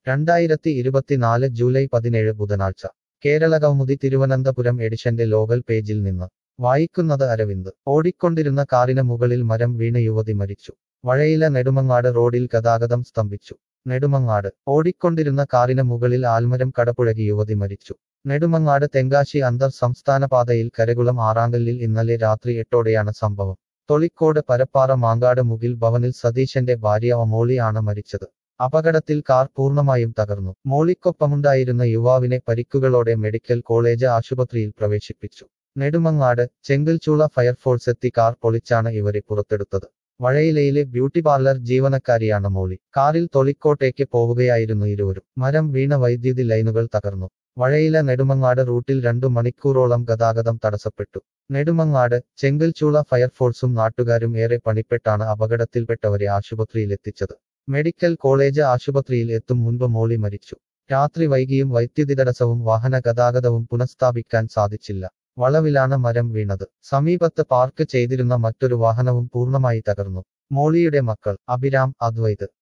രണ്ടായിരത്തി ഇരുപത്തിനാല് ജൂലൈ പതിനേഴ് ബുധനാഴ്ച കേരളകൗമുദി തിരുവനന്തപുരം എഡിഷന്റെ ലോകൽ പേജിൽ നിന്ന് വായിക്കുന്നത് അരവിന്ദ് ഓടിക്കൊണ്ടിരുന്ന കാറിന് മുകളിൽ മരം വീണ് യുവതി മരിച്ചു വഴയില നെടുമങ്ങാട് റോഡിൽ ഗതാഗതം സ്തംഭിച്ചു നെടുമങ്ങാട് ഓടിക്കൊണ്ടിരുന്ന കാറിന് മുകളിൽ ആൽമരം കടപുഴകി യുവതി മരിച്ചു നെടുമങ്ങാട് തെങ്കാശി അന്തർ സംസ്ഥാന പാതയിൽ കരകുളം ആറാങ്കല്ലിൽ ഇന്നലെ രാത്രി എട്ടോടെയാണ് സംഭവം തൊളിക്കോട് പരപ്പാറ മാങ്കാട് മുകിൽ ഭവനിൽ സതീശന്റെ ഭാര്യ ഒമോളി ആണ് മരിച്ചത് അപകടത്തിൽ കാർ പൂർണ്ണമായും തകർന്നു മോളിക്കൊപ്പമുണ്ടായിരുന്ന യുവാവിനെ പരിക്കുകളോടെ മെഡിക്കൽ കോളേജ് ആശുപത്രിയിൽ പ്രവേശിപ്പിച്ചു നെടുമങ്ങാട് ചെങ്കൽച്ചൂള ഫയർഫോഴ്സ് എത്തി കാർ പൊളിച്ചാണ് ഇവരെ പുറത്തെടുത്തത് വഴയിലയിലെ ബ്യൂട്ടി പാർലർ ജീവനക്കാരിയാണ് മോളി കാറിൽ തൊളിക്കോട്ടേക്ക് പോവുകയായിരുന്നു ഇരുവരും മരം വീണ വൈദ്യുതി ലൈനുകൾ തകർന്നു വഴയില നെടുമങ്ങാട് റൂട്ടിൽ രണ്ടു മണിക്കൂറോളം ഗതാഗതം തടസ്സപ്പെട്ടു നെടുമങ്ങാട് ചെങ്കൽച്ചൂള ഫയർഫോഴ്സും നാട്ടുകാരും ഏറെ പണിപ്പെട്ടാണ് അപകടത്തിൽപ്പെട്ടവരെ ആശുപത്രിയിലെത്തിച്ചത് മെഡിക്കൽ കോളേജ് ആശുപത്രിയിൽ എത്തും മുൻപ് മോളി മരിച്ചു രാത്രി വൈകിയും വൈദ്യുതി തടസ്സവും വാഹന ഗതാഗതവും പുനഃസ്ഥാപിക്കാൻ സാധിച്ചില്ല വളവിലാണ് മരം വീണത് സമീപത്ത് പാർക്ക് ചെയ്തിരുന്ന മറ്റൊരു വാഹനവും പൂർണ്ണമായി തകർന്നു മോളിയുടെ മക്കൾ അഭിരാം അദ്വൈത്